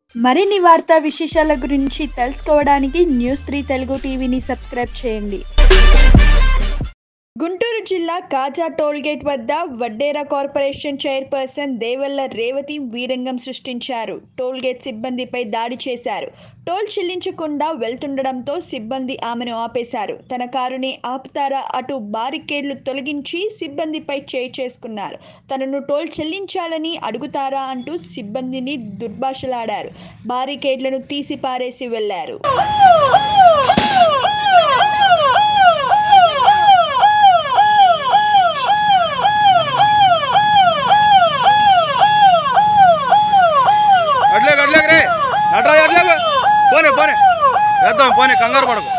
మరిన్ని వార్తా విశేషాల గురించి తెలుసుకోవడానికి న్యూస్ త్రీ తెలుగు టీవీని సబ్స్క్రైబ్ చేయండి గుంటూరు జిల్లా కాజా టోల్గేట్ వద్ద వడ్డేరా కార్పొరేషన్ చైర్పర్సన్ దేవల్ల రేవతి వీరంగం సృష్టించారు టోల్గేట్ సిబ్బందిపై దాడి చేశారు టోల్ చెల్లించకుండా వెళ్తుండడంతో సిబ్బంది ఆమెను ఆపేశారు తన కారుని ఆపుతారా అటు బారికేడ్లు తొలగించి సిబ్బందిపై చేయి చేసుకున్నారు తనను టోల్ చెల్లించాలని అడుగుతారా అంటూ సిబ్బందిని దుర్భాషలాడారు బారికేడ్లను తీసి పారేసి వెళ్లారు అట్లేక అట్లేక రే నటరాజు అట్లేక పోనే పోనే వేద్దాం పోనే కంగారు పడకు